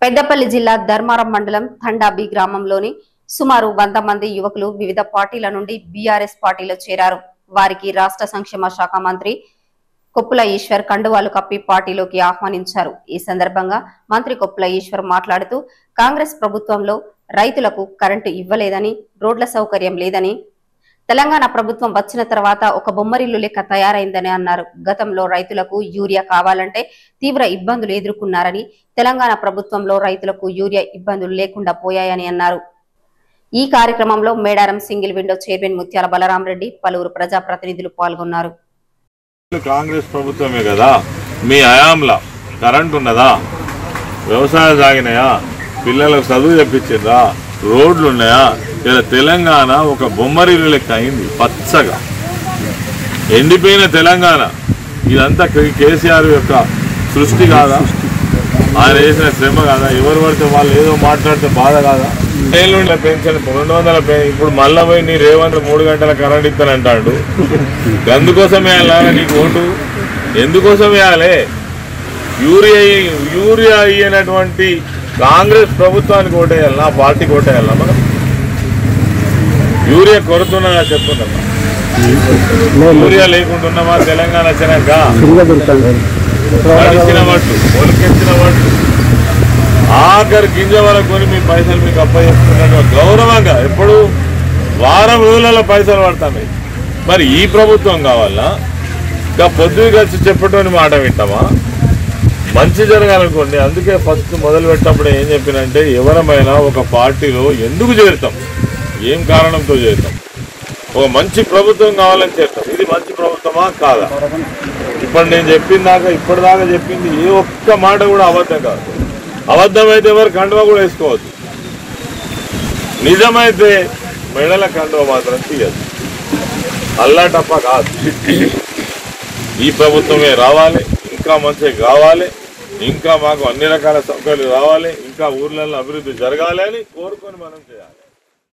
పెద్దపల్లి జిల్లా ధర్మారం మండలం తండాబి గ్రామంలోని సుమారు వంద మంది యువకులు వివిధ పార్టీల నుండి బీఆర్ఎస్ పార్టీలో చేరారు వారికి రాష్ట్ర సంక్షేమ శాఖ మంత్రి కొప్పుల ఈశ్వర్ కండువాలు కప్పి పార్టీలోకి ఆహ్వానించారు ఈ సందర్భంగా మంత్రి కొప్పుల ఈశ్వర్ మాట్లాడుతూ కాంగ్రెస్ ప్రభుత్వంలో రైతులకు కరెంటు ఇవ్వలేదని రోడ్ల సౌకర్యం లేదని తెలంగాణ ప్రభుత్వం వచ్చిన తర్వాత ఒక బొమ్మరిల్లు లెక్క తయారైందని అన్నారు గతంలో రైతులకు యూరియా కావాలంటే తీవ్ర ఇబ్బందులు ఎదుర్కొన్నారని తెలంగాణ ప్రభుత్వంలో రైతులకు యూరియా ఇబ్బందులు లేకుండా పోయాయని అన్నారు ఈ కార్యక్రమంలో మేడారం సింగిల్ విండో చైర్మన్ ముత్యాల బలరాం రెడ్డి పలువురు ప్రజాప్రతినిధులు పాల్గొన్నారు కాంగ్రెస్ ప్రభుత్వమే కదా మీ హయాంలా కరెంట్ ఉన్నదా వ్యవసాయం సాగినాయా పిల్లలకు చదువు చెప్పించిందా రోడ్లు ఉన్నాయా ఇలా తెలంగాణ ఒక బొమ్మరిల్లు లెక్క అయింది పచ్చగా ఎండిపోయిన తెలంగాణ ఇదంతా కే- కేసీఆర్ యొక్క సృష్టి కాదా ఆయన చేసిన శ్రమ కాదా ఎవరు పడితే వాళ్ళు ఏదో మాట్లాడితే బాధ కాదా ఏళ్ళు పెన్షన్ రెండు వందల పెన్- ఇప్పుడు మళ్ళా పోయి నీ రేవంత్ మూడు గంటల కరెంట్ ఇస్తానంటాడు అందుకోసం వేయాలా నీకు ఓటు ఎందుకోసం వేయాలి యూరియా యూరియా అయినటువంటి కాంగ్రెస్ ప్రభుత్వానికి ఓటేయాలన్నా పార్టీకి ఓటేయాలన్నా మనం యూరియా కొరతున్నదా చెప్తున్నా యూరియా లేకుంటున్నామా తెలంగాణ వచ్చినాక తడిసిన మట్టు ఒలికెత్తిన మట్టు ఆఖరి గింజ వరకు కొని మీ పైసలు మీకు అప్పచెప్తున్నట్టు గౌరవంగా ఎప్పుడు వారం రోజులలో పైసలు పడతాయి మరి ఈ ప్రభుత్వం కావాలా ఇంకా పొద్దుగా కలిసి చెప్పటం మాట వింటామా మంచి జరగాలనుకోండి అందుకే ఫస్ట్ మొదలు పెట్టినప్పుడు ఏం చెప్పినంటే ఎవరమైనా ఒక పార్టీలో ఎందుకు చేరుతాం ఏం కారణంతో చేరుతాం ఒక మంచి ప్రభుత్వం కావాలని చేరుతాం ఇది మంచి ప్రభుత్వమా కాదా ఇప్పుడు నేను చెప్పిన దాకా ఇప్పటిదాకా చెప్పింది ఏ ఒక్క మాట కూడా అబద్ధం కాదు అబద్ధమైతే ఎవరు కండువ కూడా వేసుకోవద్దు నిజమైతే మెడల కండువ మాత్రం తీయదు అల్లాటప్ప కాదు ఈ ప్రభుత్వమే రావాలి ఇంకా మంచిగా కావాలి ఇంకా మాకు అన్ని రకాల సౌకర్యాలు రావాలి ఇంకా ఊర్లలో అభివృద్ధి జరగాలి అని కోరుకొని మనం చేయాలి